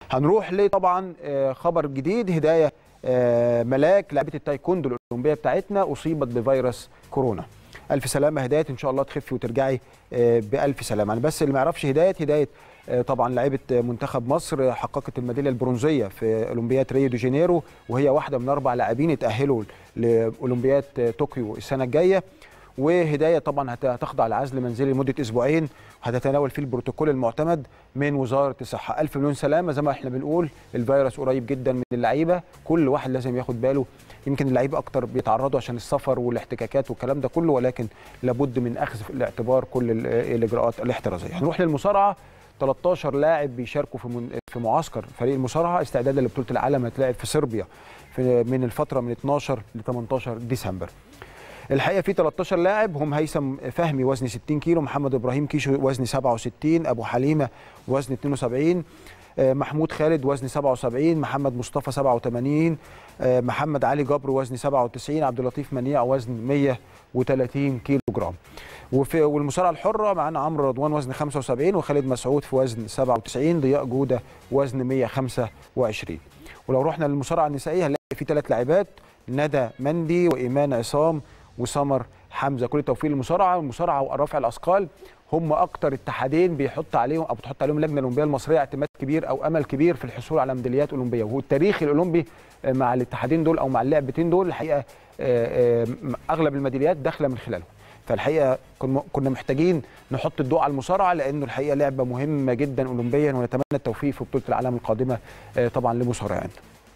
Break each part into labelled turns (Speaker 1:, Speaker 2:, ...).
Speaker 1: هنروح لطبعا آه، خبر جديد هدايه آه، ملاك لاعبه التايكوندو الاولمبيه بتاعتنا اصيبت بفيروس كورونا الف سلامه هدايه ان شاء الله تخفي وترجعي آه، بالف سلامه انا بس اللي ما يعرفش هدايه هدايه آه، طبعا لاعبه منتخب مصر حققت الميداليه البرونزيه في اولمبياد ريو دي جانيرو وهي واحده من اربع لاعبين اتاهلوا لاولمبياد طوكيو السنه الجايه وهدايه طبعا هت- هتخضع لعزل منزلي لمده اسبوعين وهتتناول فيه البروتوكول المعتمد من وزاره الصحه الف مليون سلامه زي ما احنا بنقول الفيروس قريب جدا من اللعيبه كل واحد لازم ياخد باله يمكن اللعيبه اكتر بيتعرضوا عشان السفر والاحتكاكات والكلام ده كله ولكن لابد من اخذ في الاعتبار كل ال- الاجراءات الاحترازيه هنروح للمصارعه 13 لاعب بيشاركوا في من- في معسكر فريق المصارعه استعدادا لبطوله العالم هتلاعب في صربيا في من الفتره من 12 ل 18 ديسمبر الحقيقه في 13 لاعب هم هيثم فهمي وزن 60 كيلو محمد ابراهيم كيشو وزن 67 ابو حليمه وزن 72 آه، محمود خالد وزن 77 محمد مصطفى 87 آه، محمد علي جبر وزن 97 عبد اللطيف منيع وزن 130 كيلو جرام وفي والمصارعه الحره معانا عمرو رضوان وزن 75 وخالد مسعود في وزن 97 ضياء جوده وزن 125 ولو رحنا للمصارعه النسائيه هنلاقي في ثلاث لاعبات ندى مندي وايمان عصام وسمر حمزه كل التوفيق للمصارعه المصارعه ورفع الاثقال هم اكتر اتحادين بيحط عليهم او بتحط عليهم اللجنه الاولمبيه المصريه اعتماد كبير او امل كبير في الحصول على ميداليات اولمبيه وهو التاريخ الاولمبي آه، مع الاتحادين دول او مع اللعبتين دول الحقيقه آه، آه، اغلب الميداليات داخله من خلالهم فالحقيقه كن- كنا محتاجين نحط الضوء على المصارعه لانه الحقيقه لعبه مهمه جدا اولمبيا ونتمنى التوفيق في بطوله العالم القادمه آه، طبعا لمصارعين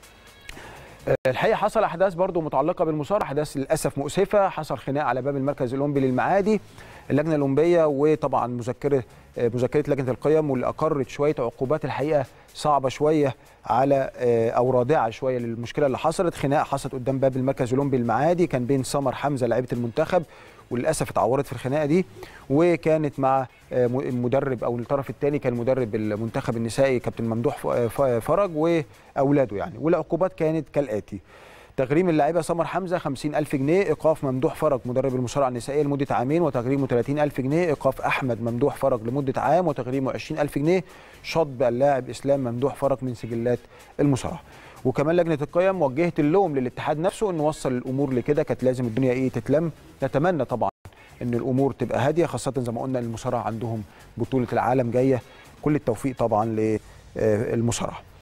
Speaker 1: الحقيقه حصل احداث برضو متعلقه بالمصارعه احداث للاسف مؤسفه حصل خناق على باب المركز الاولمبي للمعادي اللجنه الاولمبيه وطبعا مذكره آه، مذكره لجنه القيم واللي اقرت شويه عقوبات الحقيقه صعبه شويه على آه، او رادعه شويه للمشكله اللي حصلت خناقه حصلت قدام باب المركز الاولمبي المعادي كان بين سمر حمزه لاعيبه المنتخب وللاسف اتعورت في الخناقه دي وكانت مع آه، م- المدرب او الطرف الثاني كان مدرب المنتخب النسائي كابتن ممدوح ف- ف- فرج واولاده يعني والعقوبات كانت كالاتي تغريم اللاعبه سمر حمزه 50000 جنيه ايقاف ممدوح فرج مدرب المصارعه النسائيه لمده عامين وتغريمه 30000 جنيه ايقاف احمد ممدوح فرج لمده عام وتغريمه 20000 جنيه شطب اللاعب اسلام ممدوح فرج من سجلات المصارعه وكمان لجنه القيم وجهت اللوم للاتحاد نفسه انه وصل الامور لكده كانت لازم الدنيا ايه تتلم نتمنى طبعا ان الامور تبقى هاديه خاصه زي ما قلنا المصارعه عندهم بطوله العالم جايه كل التوفيق طبعا للمصارعه